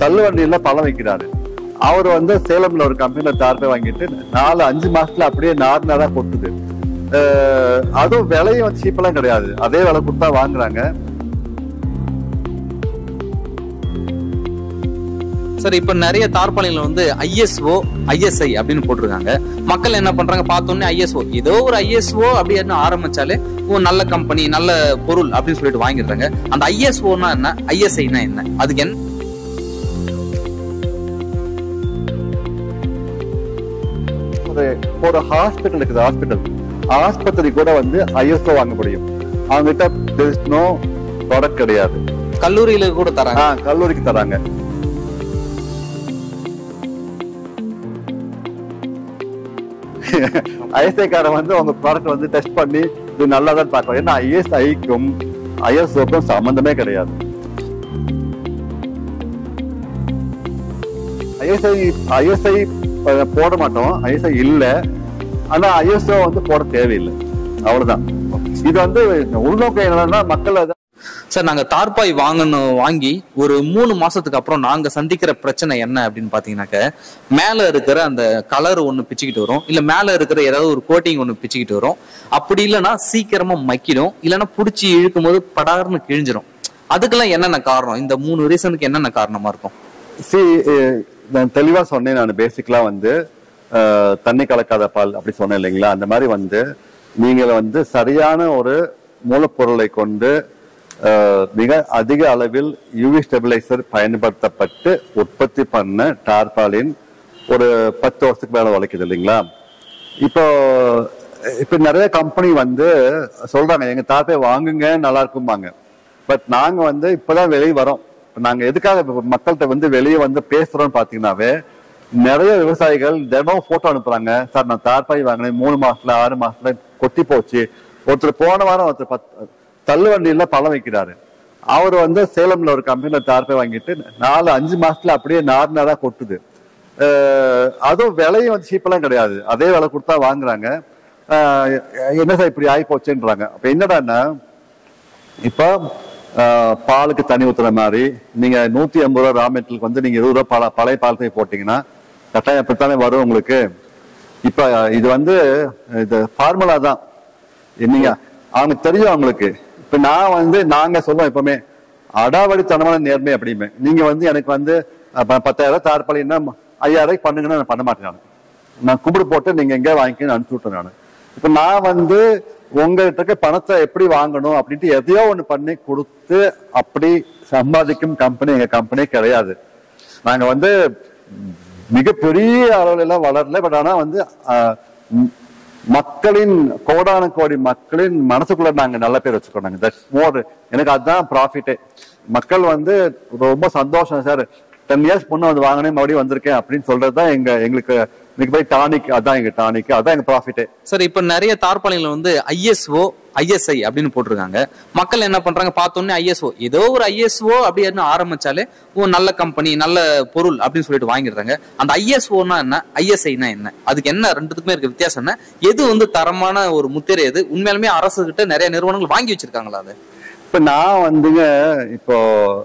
தள்ளுவண்டியில பழம் வைக்கிறாரு அவர் வந்து சேலம்ல ஒரு கம்பெனில தார்பை வாங்கிட்டு நாலு அஞ்சு மாசத்துல அப்படியே நார்னரா கொட்டுது அஹ் அதுவும் விலையும் வந்து சீப்பெல்லாம் கிடையாது அதே விலை கொடுத்தா வாங்குறாங்க சார் இப்ப நிறைய தார்பாலின்ல வந்து ஐஎஸ்ஓ ஐஎஸ்ஐ அப்படின்னு போட்டிருக்காங்க மக்கள் என்ன பண்றாங்க பார்த்தோன்னே ஐஎஸ்ஓ ஏதோ ஒரு ஐஎஸ்ஓ அப்படின்னு ஆரம்பிச்சாலே ஓ நல்ல கம்பெனி நல்ல பொருள் அப்படின்னு சொல்லிட்டு வாங்கிடுறாங்க அந்த ஐஎஸ்ஓனா என்ன ஐஎஸ்ஐனா என்ன அதுக்கு என்ன ஒரு ஒரு ஹாஸ்பிட்டல் இருக்குது ஹாஸ்பிட்டல் ஆஸ்பத்திரி கூட வந்து ஐஎஸ்ஓ வாங்க முடியும் அவங்ககிட்ட நோ ப்ராடக்ட் கிடையாது கல்லூரியில கூட தராங்க ஆ, கல்லூரிக்கு தராங்க ஐஎஸ்ஐ காரன் வந்து உங்க ப்ராடக்ட் வந்து டெஸ்ட் பண்ணி இது நல்லா தான் பார்க்கணும் ஏன்னா ஐஎஸ்ஐக்கும் ஐஎஸ்ஓக்கும் சம்பந்தமே கிடையாது ஐஎஸ்ஐ ஐஎஸ்ஐ போட மாட்டோம் ஐஎஸ்ஐ இல்ல ஆனா ஐஎஸ்ஓ வந்து போட தேவையில்லை அவ்வளவுதான் இது வந்து உள்நோக்கம் என்னன்னா மக்கள் அதை சார் நாங்க தார்பாய் வாங்கணும் வாங்கி ஒரு மூணு மாசத்துக்கு அப்புறம் நாங்க சந்திக்கிற பிரச்சனை என்ன அப்படின்னு பாத்தீங்கன்னாக்க மேல இருக்கிற அந்த கலர் ஒண்ணு பிச்சுக்கிட்டு வரும் இல்ல மேல இருக்கிற ஏதாவது ஒரு கோட்டிங் ஒண்ணு பிச்சுக்கிட்டு வரும் அப்படி இல்லைன்னா சீக்கிரமா மக்கிடும் இல்லைன்னா புடிச்சு இழுக்கும் போது படார்னு கிழிஞ்சிரும் அதுக்கெல்லாம் என்னென்ன காரணம் இந்த மூணு ரீசனுக்கு என்னென்ன காரணமா இருக்கும் சி நான் தெளிவா சொன்னேன் நான் பேசிக்கலா வந்து அஹ், தண்ணி கலக்காத பால் அப்படி சொன்னேன் இல்லைங்களா அந்த மாதிரி வந்து நீங்கள் வந்து சரியான ஒரு மூலப்பொருளை கொண்டு அஹ், மிக அதிக அளவில் யூவி ஸ்டெபிலைசர் பயன்படுத்தப்பட்டு உற்பத்தி பண்ண டார்பாலின் ஒரு பத்து வருஷத்துக்கு மேல உழைக்குது இல்லைங்களா இப்போ இப்ப நிறைய கம்பெனி வந்து சொல்றாங்க எங்க தாப்பை வாங்குங்க நல்லா இருக்கும்பாங்க பட் நாங்க வந்து இப்பதான் வெளியே வரோம் இப்ப நாங்க எதுக்காக இப்ப மக்கள்கிட்ட வந்து வெளியே வந்து பேசுறோம்னு பாத்தீங்கன்னாவே நிறைய விவசாயிகள் தினம் போட்டோ அனுப்புறாங்க சார் நான் தார்பாய் வாங்கினேன் மூணு மாசத்துல ஆறு மாசத்துல கொட்டி போச்சு ஒருத்தர் போன வாரம் ஒருத்தர் பத்து தள்ளுவண்டியில பழம் வைக்கிறாரு அவர் வந்து சேலம்ல ஒரு கம்பெனில தார்பாய் வாங்கிட்டு நாலு அஞ்சு மாசத்துல அப்படியே நார்னரா கொட்டுது அஹ் அதுவும் விலையும் வந்து சீப்பெல்லாம் கிடையாது அதே விலை கொடுத்தா வாங்குறாங்க அஹ் என்ன சார் இப்படி ஆகி போச்சுன்றாங்க அப்ப என்னடான்னா இப்போ அஹ், பாலுக்கு தண்ணி ஊத்துற மாதிரி நீங்க நூத்தி ஐம்பது ரூபா ரா மெட்டலுக்கு வந்து நீங்க இருபது ரூபா பழ பழைய பாலத்தை போட்டீங்கன்னா கட்டாயம் அப்படித்தானே வரும் உங்களுக்கு இப்ப இது வந்து இது ஃபார்முலா தான் நீங்க அவனுக்கு தெரியும் அவங்களுக்கு இப்ப நான் வந்து நாங்க சொல்லுவோம் எப்பவுமே அடாவடித்தனமான நேர்மை அப்படிமே நீங்க வந்து எனக்கு வந்து அஹ், ப- பத்தாயிரம் ரூபாய் தார்பாலின்னா ஐயாயிரம் ரூபாய்க்கு பண்ணுங்கன்னா நான் பண்ண மாட்டேன் நான் நான் கும்பிடு போட்டு நீங்க எங்க வாங்கிக்கன்னு அனுப்பிச்சு விட்டேன் நான் இப்ப நான் வந்து உங்ககிட்ட இருக்க பணத்தை எப்படி வாங்கணும் அப்படின்ட்டு எதையோ ஒண்ணு பண்ணி கொடுத்து அப்படி சம்பாதிக்கும் கம்பெனி எங்க கம்பெனி கிடையாது நாங்க வந்து மிகப்பெரிய அளவுல எல்லாம் வளரல பட் ஆனா வந்து ஆஹ், ம், மக்களின் கோடான கோடி மக்களின் மனசுக்குள்ள நாங்க நல்ல பேர் வச்சுக்கோங்க தட்ஸ் மோர் எனக்கு அதுதான் ப்ராஃபிட்டே மக்கள் வந்து ரொம்ப சந்தோஷம் சார் டென் இயர்ஸ் பொண்ணு வந்து வாங்கினேன் மறுபடியும் வந்திருக்கேன் அப்படின்னு சொல்றதுதான் எங்க எங்களுக்கு இன்னைக்கு போய் டானிக் அதான் எங்க டானிக் அதான் எங்க ப்ராஃபிட்டே சார் இப்ப நிறைய தார்பாலின்ல வந்து ஐஎஸ்ஓ ஐஎஸ்ஐ அப்படின்னு போட்டிருக்காங்க மக்கள் என்ன பண்றாங்க பார்த்தோன்னே ஐஎஸ்ஓ ஏதோ ஒரு ஐஎஸ்ஓ அப்படின்னு ஆரம்பிச்சாலே ஓ நல்ல கம்பெனி நல்ல பொருள் அப்படின்னு சொல்லிட்டு வாங்கிடுறாங்க அந்த ஐஎஸ்ஓனா என்ன ஐஎஸ்ஐனா என்ன அதுக்கு என்ன ரெண்டுத்துக்குமே இருக்க வித்தியாசம் என்ன எது வந்து தரமான ஒரு முத்திரை எது உண்மையாலுமே அரசு கிட்ட நிறைய நிறுவனங்கள் வாங்கி வச்சிருக்காங்களா அது இப்ப நான் வந்துங்க இப்போ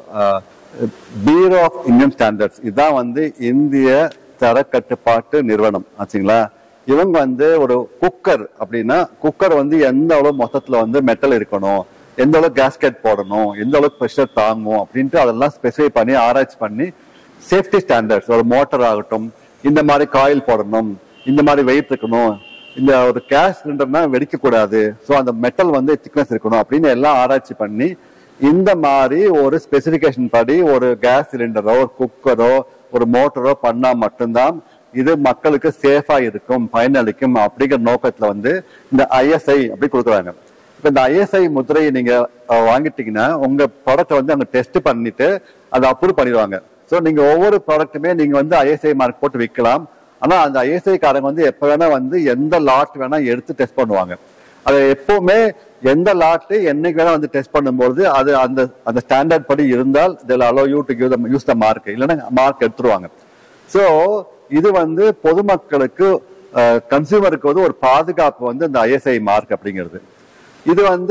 பியூரோ ஆஃப் இந்தியன் ஸ்டாண்டர்ட்ஸ் இதுதான் வந்து இந்திய தர கட்டுப்பாட்டு நிறுவனம் ஆச்சுங்களா இவங்க வந்து ஒரு குக்கர் அப்படின்னா குக்கர் வந்து எந்த அளவு மொத்தத்துல வந்து மெட்டல் இருக்கணும் எந்த அளவுக்கு கேஸ்கெட் போடணும் எந்த அளவுக்கு ப்ரெஷர் தாங்கும் அப்படின்ட்டு அதெல்லாம் ஸ்பெசிஃபை பண்ணி ஆராய்ச்சி பண்ணி சேஃப்டி ஸ்டாண்டர்ட்ஸ் ஒரு மோட்டர் ஆகட்டும் இந்த மாதிரி காயில் போடணும் இந்த மாதிரி வெயிட் இருக்கணும் இந்த ஒரு கேஸ் சிலிண்டர்னா வெடிக்க கூடாது ஸோ அந்த மெட்டல் வந்து திக்னஸ் இருக்கணும் அப்படின்னு எல்லாம் ஆராய்ச்சி பண்ணி இந்த மாதிரி ஒரு ஸ்பெசிபிகேஷன் படி ஒரு கேஸ் சிலிண்டரோ ஒரு குக்கரோ ஒரு மோட்டரோ பண்ணா மட்டும்தான் இது மக்களுக்கு சேஃபா இருக்கும் பயனளிக்கும் அப்படிங்கிற நோக்கத்துல வந்து இந்த ஐஎஸ்ஐ அப்படி கொடுக்குறாங்க இப்ப இந்த ஐஎஸ்ஐ முத்திரையை நீங்க அஹ், வாங்கிட்டீங்கன்னா உங்க ப்ராடக்ட் வந்து அங்க டெஸ்ட் பண்ணிட்டு அதை அப்ரூவ் பண்ணிடுவாங்க ஸோ நீங்க ஒவ்வொரு ப்ராடக்ட்டுமே நீங்க வந்து ஐஎஸ்ஐ மார்க் போட்டு விற்கலாம் ஆனா அந்த ஐஎஸ்ஐ காரங்க வந்து எப்ப வேணா வந்து எந்த லாட் வேணா எடுத்து டெஸ்ட் பண்ணுவாங்க அது எப்பவுமே எந்த லாட்டு என்னைக்கு வேணா வந்து டெஸ்ட் பண்ணும்போது அது அந்த அந்த ஸ்டாண்டர்ட் படி இருந்தால் இதில் allow you to give use the mark இல்லைன்னா மார்க் எடுத்துருவாங்க ஸோ இது வந்து பொதுமக்களுக்கு கன்சியூமருக்கு வந்து ஒரு பாதுகாப்பு வந்து இந்த ஐஎஸ்ஐ மார்க் அப்படிங்கிறது இது வந்து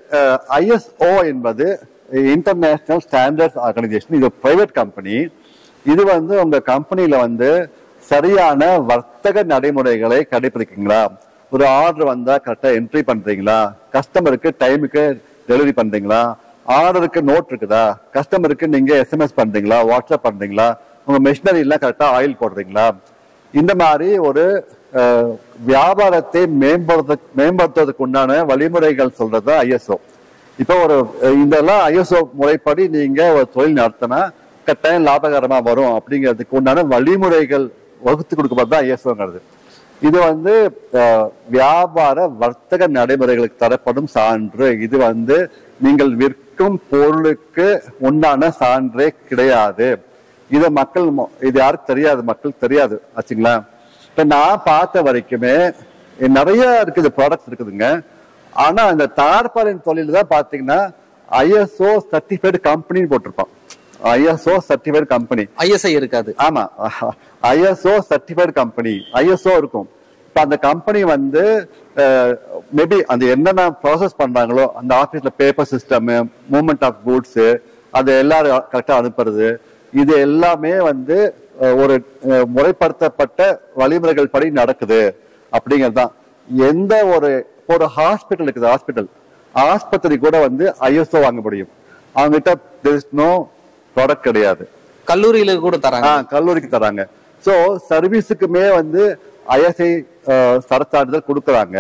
ஐஎஸ்ஓ என்பது இன்டர்நேஷனல் ஸ்டாண்டர்ட்ஸ் ஆர்கனைசேஷன் இது பிரைவேட் கம்பெனி இது வந்து உங்க கம்பெனில வந்து சரியான வர்த்தக நடைமுறைகளை கடைபிடிக்கீங்களா ஒரு ஆர்டர் வந்தா கரெக்டா என்ட்ரி பண்றீங்களா கஸ்டமருக்கு டைமுக்கு டெலிவரி பண்றீங்களா ஆர்டருக்கு நோட் இருக்குதா கஸ்டமருக்கு நீங்க எஸ்எம்எஸ் பண்றீங்களா வாட்ஸ்அப் பண்றீங்களா உங்க மெஷினரி எல்லாம் கரெக்டா ஆயில் போடுறீங்களா இந்த மாதிரி ஒரு அஹ், வியாபாரத்தை மேம்படுத்த மேம்படுத்துவதற்கு உண்டான வழிமுறைகள் சொல்றது ஐஎஸ்ஓ இப்போ ஒரு அஹ், இதெல்லாம் ஐஎஸ்ஓ முறைப்படி நீங்க ஒரு தொழில் நடத்தினா கட்டாயம் லாபகரமா வரும் அப்படிங்கிறதுக்கு உண்டான வழிமுறைகள் வகுத்து கொடுக்கப்படுறது தான் ஐஎஸ்ஓங்கிறது இது வந்து அஹ், வியாபார வர்த்தக நடைமுறைகளுக்கு தரப்படும் சான்று இது வந்து நீங்கள் விற்கும் பொருளுக்கு உண்டான சான்றே கிடையாது இத மக்கள் மொ- இது யாருக்கு தெரியாது மக்களுக்கு தெரியாது ஆச்சுங்களா இப்ப நான் பார்த்த வரைக்குமே நிறைய இருக்குது ப்ராடக்ட்ஸ் இருக்குதுங்க ஆனா இந்த தார்பாலின் தொழில் தான் பாத்தீங்கன்னா ஐஎஸ்ஓ சர்டிஃபைடு கம்பெனின்னு போட்டிருப்பான் ஐஎஸ்ஓ சர்டிஃபைடு கம்பெனி ஐஎஸ்ஐ இருக்காது ஆமா ஐஎஸ்ஓ சர்டிஃபைடு கம்பெனி ஐஎஸ்ஓ இருக்கும் இப்ப அந்த கம்பெனி வந்து மேபி அந்த என்னென்ன ப்ராசஸ் பண்றாங்களோ அந்த ஆபீஸ்ல paper system movement of goods அது எல்லாரும் கரெக்டா அனுப்புறது இது எல்லாமே வந்து அஹ், ஒரு அஹ், முறைப்படுத்தப்பட்ட வழிமுறைகள் படி நடக்குது அப்படிங்கிறது தான் எந்த ஒரு ஒரு ஹாஸ்பிட்டல் இருக்குது ஹாஸ்பிட்டல் ஆஸ்பத்திரி கூட வந்து ஐஎஸ்ஓ வாங்க முடியும் அவங்ககிட்ட there is no ப்ராடக்ட் கிடையாது கல்லூரியில கூட தராங்க ஆ, கல்லூரிக்கு தராங்க சோ சர்வீஸுக்குமே வந்து ஐஎஸ்ஐ சரச்சான்றிதழ் கொடுக்கறாங்க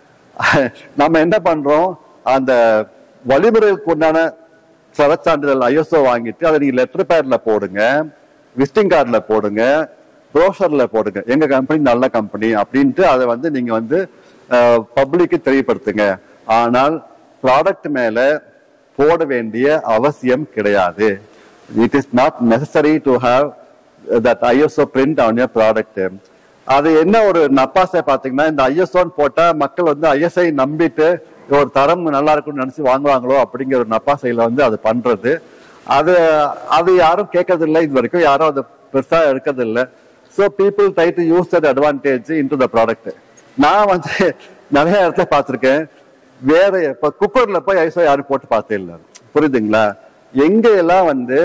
நம்ம என்ன பண்றோம் அந்த வழிமுறைகளுக்கு உண்டான சரச்சான்றிதழ் ஐஎஸ்ஓ வாங்கிட்டு அதை நீங்க லெட்டர் பேட்ல போடுங்க விசிட்டிங் கார்டுல போடுங்க ப்ரோஷர்ல போடுங்க எங்க கம்பெனி நல்ல கம்பெனி அப்படின்ட்டு அதை வந்து நீங்க வந்து பப்ளிக்கு தெரியப்படுத்துங்க ஆனால் ப்ராடக்ட் மேல போட வேண்டிய அவசியம் கிடையாது it is not necessary to have that ISO print on your product அது என்ன ஒரு நப்பாசை பாத்தீங்கன்னா இந்த ஐஎஸ்ஓன்னு போட்டா மக்கள் வந்து ஐஎஸ்ஐ நம்பிட்டு ஒரு தரம் நல்லா இருக்கும்னு நினைச்சு வாங்குவாங்களோ அப்படிங்கிற ஒரு நப்பாசையில வந்து அது பண்றது அது அது யாரும் கேட்கறது இல்லை இது வரைக்கும் யாரும் அதை பெருசா எடுக்கிறது இல்லை so people try to use that advantage into the product நான் வந்து நிறைய இடத்துல பார்த்திருக்கேன் வேற இப்ப குக்கர்ல போய் ஐஎஸ்ஓ யாரும் போட்டு பார்த்தே இல்லை புரியுதுங்களா எங்க எல்லாம் வந்து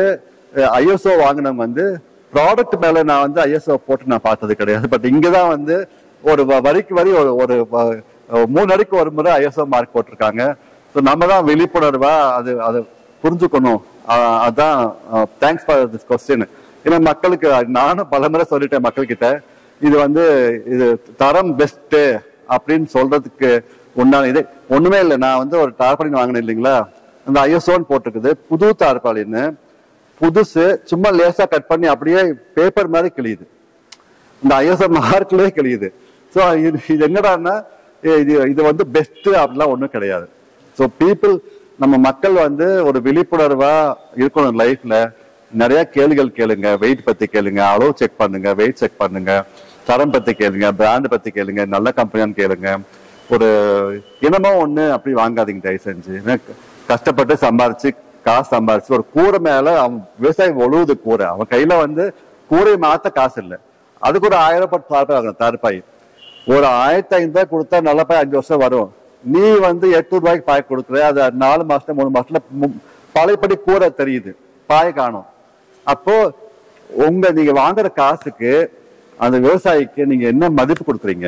ஐஎஸ்ஓ வாங்கினவங்க வந்து ப்ராடக்ட் மேல நான் வந்து ஐஎஸ்ஓ போட்டு நான் பார்த்தது கிடையாது பட் இங்கதான் வந்து ஒரு வ- வரிக்கு வரி ஒரு ஒரு வ- மூணு அடிக்கு ஒரு முறை ஐஎஸ்ஓ மார்க் போட்டிருக்காங்க ஸோ நம்ம தான் விழிப்புணர்வா அது அது புரிஞ்சுக்கணும் ஆஹ் அதான் தேங்க்ஸ் ஃபார் திஸ் கொஸ்டின் ஏன்னா மக்களுக்கு நானும் பல முறை சொல்லிட்டேன் மக்கள்கிட்ட இது வந்து இது தரம் பெஸ்ட் அப்படின்னு சொல்றதுக்கு உண்டான இது ஒண்ணுமே இல்லை நான் வந்து ஒரு டார்பாலின் வாங்கினேன் இல்லைங்களா அந்த ஐஎஸ்ஓன்னு போட்டிருக்குது புது டார்பாலின்னு புதுசு சும்மா லேசா கட் பண்ணி அப்படியே பேப்பர் மாதிரி கிழியுது இந்த ஐஎஸ்ஓ மார்க்லயே கிழியுது ஸோ இது இது என்னடான்னா ஏ, இது இது வந்து பெஸ்ட் அப்படிலாம் ஒன்றும் கிடையாது ஸோ பீப்புள் நம்ம மக்கள் வந்து ஒரு விழிப்புணர்வா இருக்கணும் லைஃப்ல நிறைய கேள்விகள் கேளுங்க வெயிட் பத்தி கேளுங்க அளவு செக் பண்ணுங்க வெயிட் செக் பண்ணுங்க தரம் பத்தி கேளுங்க பிராண்ட் பத்தி கேளுங்க நல்ல கம்பெனியான்னு கேளுங்க ஒரு இனமோ ஒண்ணு அப்படி வாங்காதீங்க தயவு செஞ்சு ஏன்னா கஷ்டப்பட்டு சம்பாரிச்சு காசு சம்பாரிச்சு ஒரு கூரை மேல அவன் விவசாயி ஒழுகுது கூரை அவன் கையில வந்து கூரை மாத்த காசு இல்லை அதுக்கு ஒரு ஆயிரம் ரூபாய் தார்பாய் வாங்கணும் தார்பாய் ஒரு ஆயிரத்தி ஐநூறு ரூபாய் கொடுத்தா நல்ல பாய் அஞ்சு வருஷம் வரும் நீ வந்து எட்நூறு ரூபாய்க்கு பாய் கொடுக்குற அது நாலு மாசத்துல மூணு மாசத்துல மு- பழையபடி கூரை தெரியுது பாய் காணும் அப்போ உங்க நீங்க வாங்குற காசுக்கு அந்த விவசாயிக்கு நீங்க என்ன மதிப்பு கொடுக்குறீங்க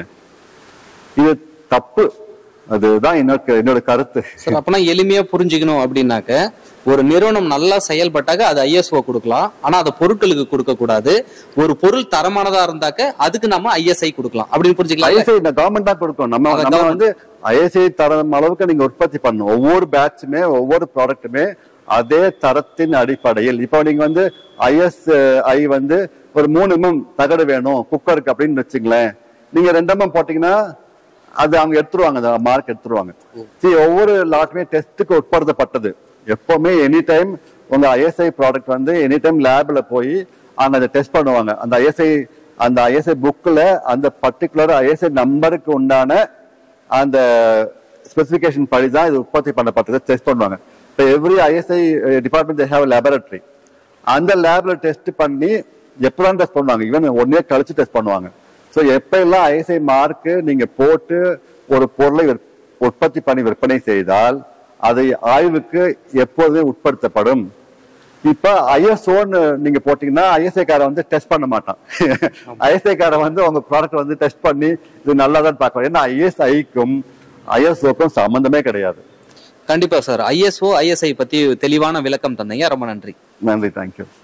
இது தப்பு அதுதான் என்னோட என்னோட கருத்து சார் அப்பனா எளிமையா புரிஞ்சுக்கணும் அப்படின்னாக்க ஒரு நிறுவனம் நல்லா செயல்பட்டாக்க அது ஐஎஸ்ஓ கொடுக்கலாம் ஆனா அது பொருட்களுக்கு கொடுக்க கூடாது ஒரு பொருள் தரமானதா இருந்தாக்க அதுக்கு நம்ம ஐஎஸ்ஐ கொடுக்கலாம் அப்படின்னு புரிஞ்சுக்கலாம் ஐஎஸ்ஐ இந்த கவர்மெண்ட் தான் கொடுக்கும் நம்ம அதான் நம்ம government. வந்து ஐஎஸ்ஐ தரம் அளவுக்கு நீங்க உற்பத்தி பண்ணணும் ஒவ்வொரு பேட்சுமே ஒவ்வொரு ப்ராடக்ட்டுமே அதே தரத்தின் அடிப்படையில் இப்போ நீங்க வந்து ஐஎஸ்ஐ வந்து ஒரு மூணு எம்எம் தகடு வேணும் குக்கருக்கு அப்படின்னு வச்சுங்களேன் நீங்க ரெண்டு எம்எம் போட்டீங்கன்னா அது அவங்க எடுத்துருவாங்க அந்த மார்க் எடுத்துருவாங்க சரி ஒவ்வொரு லாட்டுமே டெஸ்ட்டுக்கு உட்படுத்தப்பட்டது எப்பவுமே எனி டைம் உங்க ஐஎஸ்ஐ ப்ராடக்ட் வந்து எனி டைம் லேப்ல போய் அவங்க அதை டெஸ்ட் பண்ணுவாங்க அந்த ஐஎஸ்ஐ அந்த ஐஎஸ்ஐ புக்ல அந்த பர்டிகுலர் ஐஎஸ்ஐ நம்பருக்கு உண்டான அந்த ஸ்பெசிபிகேஷன் படி தான் இது உற்பத்தி பண்ணப்பட்டதை டெஸ்ட் பண்ணுவாங்க இப்போ every ISI department they have laboratory அந்த லேப்ல டெஸ்ட் பண்ணி எப்பதான் டெஸ்ட் பண்ணுவாங்க ஈவன் ஒன் இயர் கழிச்சு டெஸ்ட் பண்ணுவாங்க ஸோ எப்ப எல்லாம் ஐஎஸ்ஐ மார்க் நீங்க போட்டு ஒரு பொருளை விற்- உற்பத்தி பண்ணி விற்பனை செய்தால் அது ஆய்வுக்கு எப்போதுமே உட்படுத்தப்படும் இப்ப ஐஎஸ்ஓன்னு நீங்க போட்டீங்கன்னா ஐஎஸ்ஐ காரை வந்து டெஸ்ட் பண்ண மாட்டான் ஐஎஸ்ஐ காரை வந்து உங்க ப்ராடக்ட் வந்து டெஸ்ட் பண்ணி இது நல்லாதான் பார்க்கலாம் ஏன்னா ஐஎஸ்ஐக்கும் ஐஎஸ்ஓக்கும் சம்பந்தமே கிடையாது கண்டிப்பா சார் ஐஎஸ்ஓ ஐஎஸ்ஐ பத்தி தெளிவான விளக்கம் தந்தீங்க ரொம்ப நன்றி நன்றி தேங்க்யூ